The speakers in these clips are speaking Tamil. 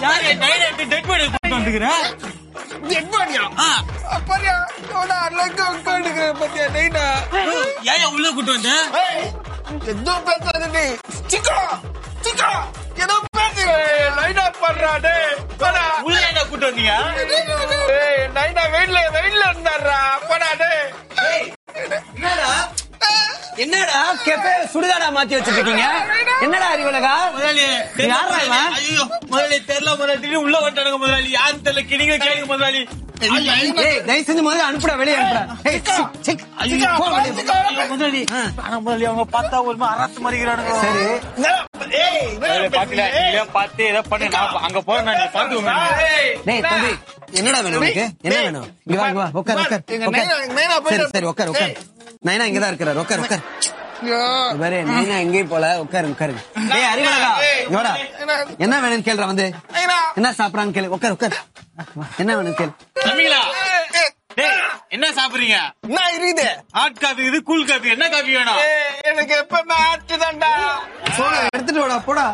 யாரு டைரக்ட் டெட் பாடி கூட்டு வந்துக்கிறேன் டெட் பாடியா அப்பறியா எவ்வளோ அழகா உட்காந்துக்கிற பத்தியா நைனா ஏன் உள்ள கூட்டு வந்த எதோ பேசாத நீ சிக்கா சிக்கா ஏதோ பேசுற லைனா பண்றா டே போடா உள்ள என்ன கூட்டு வந்தீங்க ஏய் நைனா வெயிட்ல வெயிட்ல இருந்தாரா போடா டே என்னடா என்னடா கெப்பே சுடுகாடா மாத்தி வச்சிட்டு இருக்கீங்க என்னடா அறிவழகா முதலாளி யார்ரா இவன்? ஐயோ முதலாளி தெரியல முதலாளி திடீர்னு உள்ள வந்துட்டானுங்க முதலாளி யாரும் தெரியல கிணிங்க கேளுங்க முதலாளி ஏய் தயவு செஞ்சு முதல்ல அனுப்புடா வெளியே அனுப்புடா ஏய், சிக், சிக். ஐயோ, போ வெளியே. ஐயோ, முதலாளி ஆனா முதலாளி அவங்க பார்த்தா ஒரு மாதிரி அரசு மறிக்கிறானுங்க சரி முதலாளி, பாக்கல நீங்களே பார்த்து ஏதோ பண்ணு நான் அங்க போறேன் நான் பாத்துக்கோங்க டேய் தம்பி என்னடா வேணும் உனக்கு என்ன வேணும் இங்க வா இங்க வா உட்கார் உட்கார் எங்க உட்கார். நைனா- நைனா போய் சரி சரி உட்கார் உட்கார் நைனா இங்கதான் இருக்கிறார் உட்கார் உட்கார் இங்க பாரு நைனா எங்கேயும் போல உட்காரு உட்காரு ஏய் அறிவழகா இங்க வாடா என்ன வேணும்னு கேளுடா வந்து நைனா என்ன சாப்பிடறான்னு கேளு உட்கார் உட்கார் என்ன வேணும் கேளு தம்பிங்களா டேய் என்ன சாப்பிடுறீங்க என்ன இருக்குது ஹாட் காபி இது கூல் காபி என்ன காபி வேணும் ஏய், எனக்கு எப்பவுமே ஆட்டு தான்டா போடா எடுத்துட்டு வாடா போடா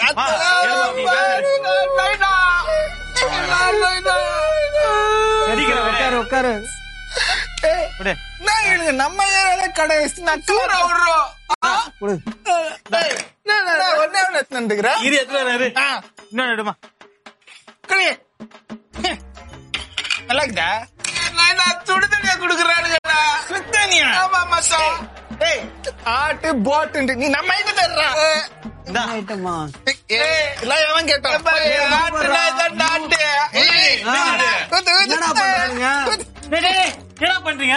சீக்கிரம் உட்காரு உட்காரு விடு. நம்ம ஏரியால கடை நான் டூர் விடுறோம் கொடு. ஒன்னே ஒன்னு எடுத்துக்கிறேன் இது எத்தனை வராது இன்னொன்னு எடுமா நல்லா இருக்குதா நான் சுடு தண்ணியா குடுக்குறானுங்கடா சுத்தனியா ஆமா மச்சான் ஏய் ஆட்டு போட்டு நீ நம்ம இது தர்றா இந்தா. ஐட்டமா ஏய் எல்லாம் எவன் கேட்டான் ஆட்டுடா இதான் ஆட்டு ஏய், ஆ. குத்து, குத்து. என்னடா பண்றானுங்க? டேய், டேய், டேய், என்ன பண்றீங்க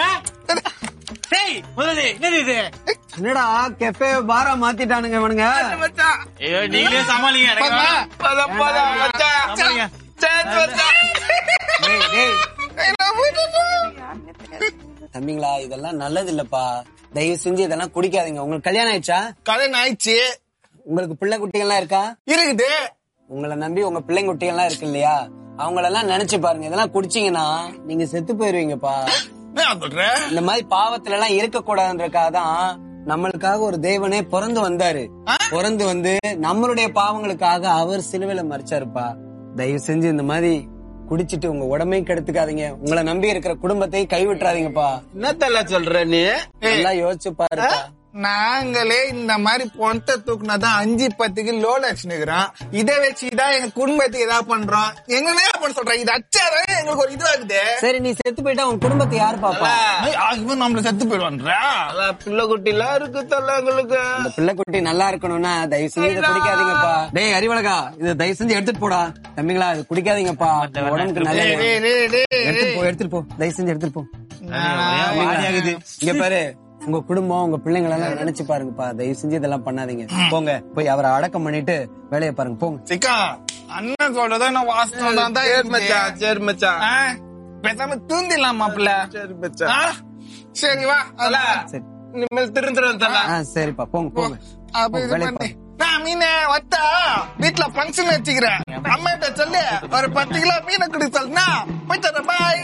டேய் முதலாளி என்னது இது என்னடா கெஃபே பாரா மாத்திட்டானுங்க இவனுங்க மச்சான் ஐயோ நீங்களே சமாளிங்க எனக்கு போதா, வேணாம். போதா, போதா, மச்சான். சமாளிங்க. சரி, மச்சான். டேய், டேய், நான் போயிட்டு தம்பிங்களா இதெல்லாம் நல்லது இல்லப்பா தயவு செஞ்சு இதெல்லாம் குடிக்காதீங்க உங்களுக்கு கல்யாணம் ஆயிடுச்சா கல்யாணம் ஆயிடுச்சு உங்களுக்கு பிள்ளை குட்டிகள்லாம் இருக்கா இருக்குது உங்களை நம்பி உங்க பிள்ளைங்க குட்டிகள்லாம் இருக்கு இல்லையா அவங்களெல்லாம் நினைச்சு பாருங்க இதெல்லாம் குடிச்சீங்கன்னா நீங்க செத்து போயிருவீங்கப்பா என்ன சொல்ற இந்த மாதிரி பாவத்துல எல்லாம் இருக்க கூடாதுன்றக்காக தான் நம்மளுக்காக ஒரு தேவனே பிறந்து வந்தாரு பிறந்து வந்து நம்மளுடைய பாவங்களுக்காக அவர் சிலுவையில மறிச்சாருப்பா தயவு செஞ்சு இந்த மாதிரி குடிச்சிட்டு உங்க உடம்பையும் கெடுத்துக்காதீங்க உங்களை நம்பி இருக்கிற குடும்பத்தையும் கைவிட்டுறாதீங்கப்பா என்னத்தல்ல சொல்ற நீ நல்லா யோசிச்சு பாருப்பா நாங்களே இந்த மாதிரி பொணத்தை தூக்குனாதான் அஞ்சு பத்துக்கு லோன் அடிச்சுனுக்குறோம் இதை வச்சுதான் எங்க குடும்பத்துக்கு ஏதாவது பண்றோம் எங்க என்ன பண்ண சொல்றேன் இது அச்சாதான் எங்களுக்கு ஒரு இது ஆகுது சரி நீ செத்து போயிட்டா உன் குடும்பத்தை யாரு பாப்பா இவன் நம்மள செத்து போயிடுவான்றா பிள்ளை குட்டி எல்லாம் இருக்கு தல்ல எங்களுக்கு இந்த பிள்ளை குட்டி நல்லா இருக்கணும்னா தயவு செஞ்சு இதை குடிக்காதீங்கப்பா டேய் அறிவழகா இதை தயவு செஞ்சு எடுத்துட்டு போடா தம்பிங்களா இது குடிக்காதீங்கப்பா உடம்புக்கு நல்லது டேய், டேய், டேய். எடுத்துட்டு போ எடுத்துட்டு போ தயவு செஞ்சு எடுத்துட்டு போ ஒரே வாடி ஆகுது இங்க பாரு உங்க குடும்பம் உங்க பிள்ளைங்களை எல்லாம் நினைச்சு பாருங்கப்பா தயவு செஞ்சு இதெல்லாம் பண்ணாதீங்க போங்க போய் அவரை அடக்கம் பண்ணிட்டு வேலையை பாருங்க போங்க சிக்கா அண்ணன் சொல்றதா நான் வாசனம் தான் தான் சரி மச்சான் சரி மச்சான் பேசாம தூந்திடலாம் மாப்பிள்ள சரி மச்சான் சரி வா அதல சரி இனிமேல் திருந்துறோம் தல ஆ சரிப்பா போங்க போங்க அப்ப போங்க, இது வேலையை பண்ணு. பாருங்க நான் மீனை வத்தா வீட்டுல ஃபங்க்ஷன் வச்சுக்கிறேன் அம்மாட்ட சொல்லு ஒரு பத்து கிலோ மீனை கொடுக்க சொல்லுனா போய் தரேன் பாய்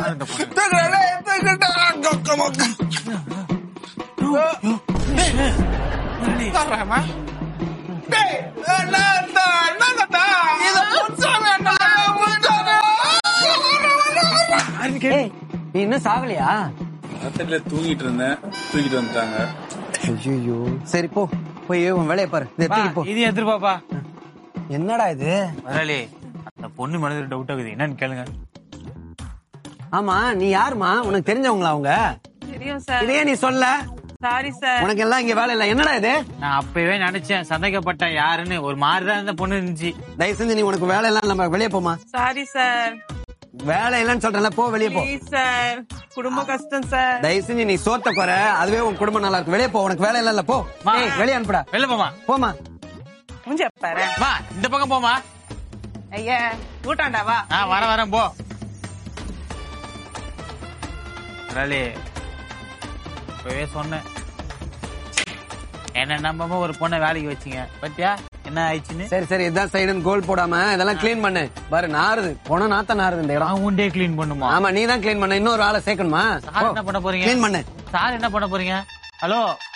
ஏய், நீ இன்னும் சாகலையா ராத்திரில தூங்கிட்டு இருந்தேன் தூக்கிட்டு வந்துட்டாங்க ஐயோ சரி போ போய் உன் வேலையை பாரு இதை பா, தூக்கி போ இது எதிர்பாப்பா என்னடா இது முதலாளி அந்த பொண்ணு மனதில் டவுட் ஆகுது என்னன்னு கேளுங்க ஆமா நீ யாருமா உனக்கு தெரிஞ்சவங்களா அவங்க தெரியும் சார் இதையே நீ சொல்ல சாரி சார் உனக்கு எல்லாம் இங்க வேலை இல்ல என்னடா இது நான் அப்பவே நினைச்சேன் சந்தேகப்பட்டேன் யாருன்னு ஒரு மாதிரிதான் இந்த பொண்ணு இருந்துச்சு தயவு செஞ்சு நீ உனக்கு வேலை எல்லாம் நம்ம வெளியே போமா சாரி சார் வேலை இல்லைன்னு சொல்றேன்ல போ வெளியே போ ப்ளீஸ் சார் குடும்ப கஷ்டம் சார் தயவு செஞ்சு நீ சோத்த குறை அதுவே உன் குடும்பம் நல்லா இருக்கு வெளியே போ உனக்கு வேலை இல்ல போ மா. ஏய், வெளியே அனுப்புடா வெளில போமா போமா முடிஞ்ச பாரு மா இந்த பக்கம் போமா ஐயா கூட்டாண்டா வா ஆ வர வரேன் போ முதலாளி இப்பவே சொன்னேன் என்ன நம்பாம ஒரு பொண்ணை வேலைக்கு வச்சீங்க பத்தியா என்ன ஆயிடுச்சுன்னு சரி சரி இதான் சைடுன்னு கோல் போடாம இதெல்லாம் க்ளீன் பண்ணு பாரு நாறுது போன நாத்த நாறுது இந்த இடம் நான் உண்டே கிளீன் பண்ணுமா ஆமா நீ தான் க்ளீன் பண்ண இன்னொரு ஆளை சேர்க்கணுமா சார் என்ன பண்ண போறீங்க க்ளீன் பண்ணு சார் என்ன பண்ண போறீங்க ஹலோ